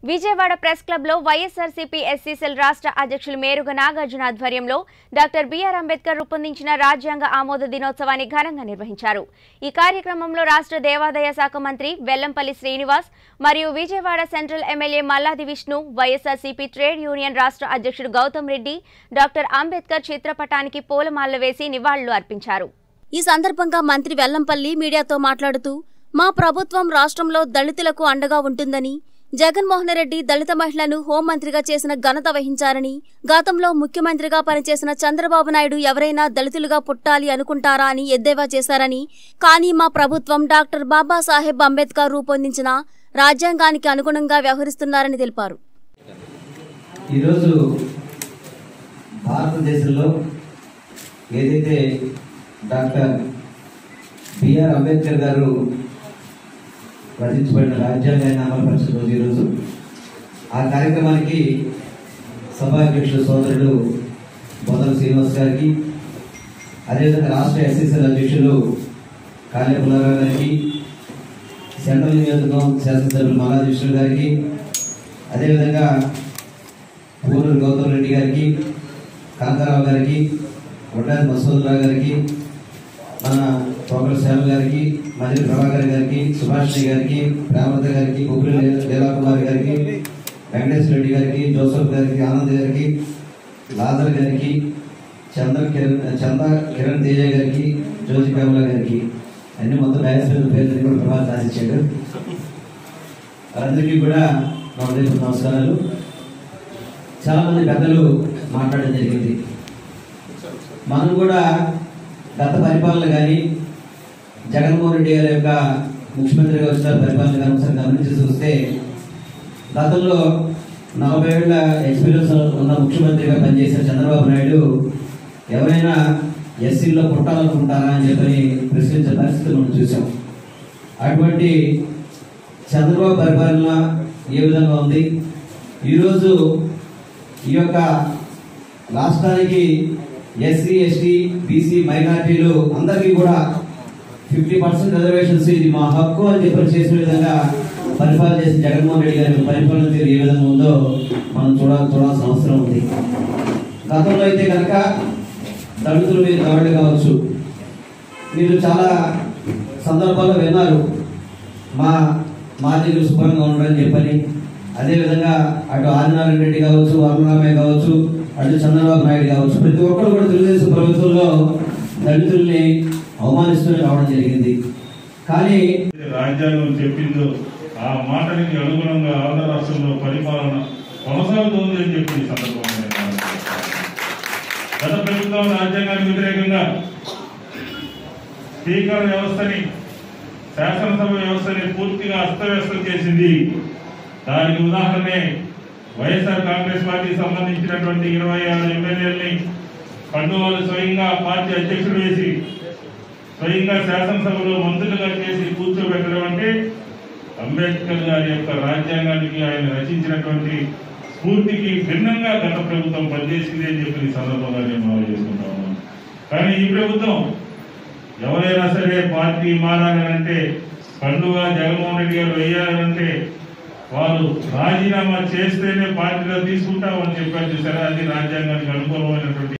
Vijayawada press క్లబ్లో YSRCP SC cell రాష్ట్ర అధ్యక్షులు మేరుగ నాగార్జున ఆధ్వర్యంలో డాక్టర్ బిఆర్ అంబేద్కర్ రూపొందించిన రాజ్యాంగ ఆమోద దినోత్సవాన్ని ఘనంగా నిర్వహించారు ఈ కార్యక్రమంలో రాష్ట్ర దేవాదాయ శాఖ మంత్రి వెల్లంపల్లి శ్రీనివాస్ మరియు Vijayawada central MLA Malladi Vishnu YSRCP trade union రాష్ట్ర అధ్యక్షుడు గౌతమ్ రెడ్డి డాక్టర్ అంబేద్కర్ చిత్రపటానికి పూలమాలలు వేసి నివాళులు అర్పించారు ఈ సందర్భంగా మంత్రి వెల్లంపల్లి మీడియాతో మాట్లాడుతూ మా ప్రభుత్వం రాష్ట్రంలో దళితులకు అండగా ఉంటుందని జగన్మోహన్ రెడ్డి దళిత మహిళను హోంమంత్రిగా చేసిన ఘనత వహించారని గతంలో ముఖ్యమంత్రిగా పనిచేసిన చంద్రబాబు నాయుడు ఎవరైనా దళితులుగా పుట్టాలి అనుకుంటారా అని ఎద్దేవా చేశారని కానీ మా ప్రభుత్వం డాక్టర్ బాబాసాహెబ్ అంబేద్కర్ రూపొందించిన రాజ్యాంగానికి అనుగుణంగా వ్యవహరిస్తున్నారని తెలిపారు ఈరోజు భారతదేశంలో ఏదైతే డాక్టర్ బిఆర్ అంబేద్కర్ గారు రచించబడిన రాజ్యాంగాన్ని అమలుపరిచిన రోజు ఈరోజు ఆ కార్యక్రమానికి సభాధ్యక్షుడు సోదరుడు బొదల శ్రీనివాస్ గారికి అదేవిధంగా రాష్ట్ర ఎస్ఎస్ఎల్ అధ్యక్షులు కాళే పుల్లారావు గారికి సెంట్రల్ నియోజకవర్గం శాసనసభ్యులు మల్లాదీశ్వర్ గారికి అదేవిధంగా పూర్వ గౌతమ్ రెడ్డి గారికి కాంతారావు గారికి వడ్డాది మసూదరావు గారికి మన ప్రొఫెసర్ శ్యామ గారికి మజిలి ప్రభాకర్ గారికి సుభాషిణి గారికి ప్రేమలత గారికి బొబ్బిలి లీలా కుమార్ గారికి వెంకటేశ్వర రెడ్డి గారికి జోసఫ్ గారికి ఆనంద్ గారికి లాదర్ గారికి చంద్ర కిరణ్ చంద కిరణ్ తేజ గారికి జ్యోతి కమల గారికి అన్ని మొత్తం డయాస్పేర్ పేర్లు కూడా ప్రభావం రాసిచ్చాడు వారందరికీ కూడా నా ఉదయం నమస్కారాలు చాలా మంది పెద్దలు మాట్లాడడం జరిగింది మనం కూడా గత పరిపాలన కానీ జగన్మోహన్ రెడ్డి గారి యొక్క ముఖ్యమంత్రిగా వచ్చిన పరిపాలన కానీ ఒకసారి గమనించి చూస్తే గతంలో నలభై ఏళ్ళ ఎక్స్పీరియన్స్ ఉన్న ముఖ్యమంత్రిగా పనిచేసిన చంద్రబాబు నాయుడు ఎవరైనా ఎస్సీలో పుట్టాలనుకుంటారా అని చెప్పని ప్రశ్నించే పరిస్థితి మనం చూసాం అటువంటి చంద్రబాబు పరిపాలన ఏ విధంగా ఉంది ఈరోజు ఈ యొక్క రాష్ట్రానికి ఎస్సీ ఎస్టీ బీసీ మైనార్టీలు అందరికీ కూడా ఫిఫ్టీ పర్సెంట్ రిజర్వేషన్స్ ఇది మా హక్కు అని చెప్పి చేసిన విధంగా పరిపాలన చేసిన జగన్మోహన్ రెడ్డి గారి పరిపాలన తీరు ఏ విధంగా ఉందో మనం చూడాలి చూడాల్సిన అవసరం ఉంది గతంలో అయితే కనుక దళితుల మీద దాడులు కావచ్చు మీరు చాలా సందర్భాల్లో విన్నారు మా మాదిగలు శుభ్రంగా ఉండరని చెప్పని అదేవిధంగా అటు ఆదినారాయణ రెడ్డి కావచ్చు వరుణరామయ్య కావచ్చు అటు చంద్రబాబు నాయుడు కావచ్చు ప్రతి ఒక్కరు కూడా తెలుగుదేశం ప్రభుత్వంలో దళితుల్ని అవమానిస్తూనే రావడం జరిగింది కానీ రాజ్యాంగం చెప్పిందో ఆ మాటనికి అనుగుణంగా ఆంధ్ర రాష్ట్రంలో పరిపాలన కొనసాగుతోంది అని చెప్పి ఈ సందర్భంగా నేను మాట్లాడుతున్నాను. గత ప్రభుత్వం రాజ్యాంగానికి వ్యతిరేకంగా స్పీకర్ వ్యవస్థని శాసనసభ వ్యవస్థని పూర్తిగా అస్తవ్యస్తం చేసింది దానికి ఉదాహరణే వైఎస్ఆర్ కాంగ్రెస్ పార్టీకి సంబంధించినటువంటి ఇరవై ఆరు ఎమ్మెల్యేలని పండుగలు స్వయంగా పార్టీ అధ్యక్షుడు వేసి స్వయంగా శాసనసభలో మంత్రులుగా చేసి కూర్చోబెట్టడం అంటే అంబేద్కర్ గారి యొక్క రాజ్యాంగానికి ఆయన రచించినటువంటి స్ఫూర్తికి భిన్నంగా గత ప్రభుత్వం పనిచేసింది అని చెప్పి ఈ సందర్భంగా నేను మనం చేసుకుంటా ఉన్నాను కానీ ఈ ప్రభుత్వం ఎవరైనా సరే పార్టీ మారాలంటే పండుగ జగన్మోహన్ రెడ్డి గారు వేయాలంటే వారు రాజీనామా చేస్తేనే పార్టీలో తీసుకుంటామని చెప్పారు చూసారా అది రాజ్యాంగానికి అనుకూలమైనటువంటి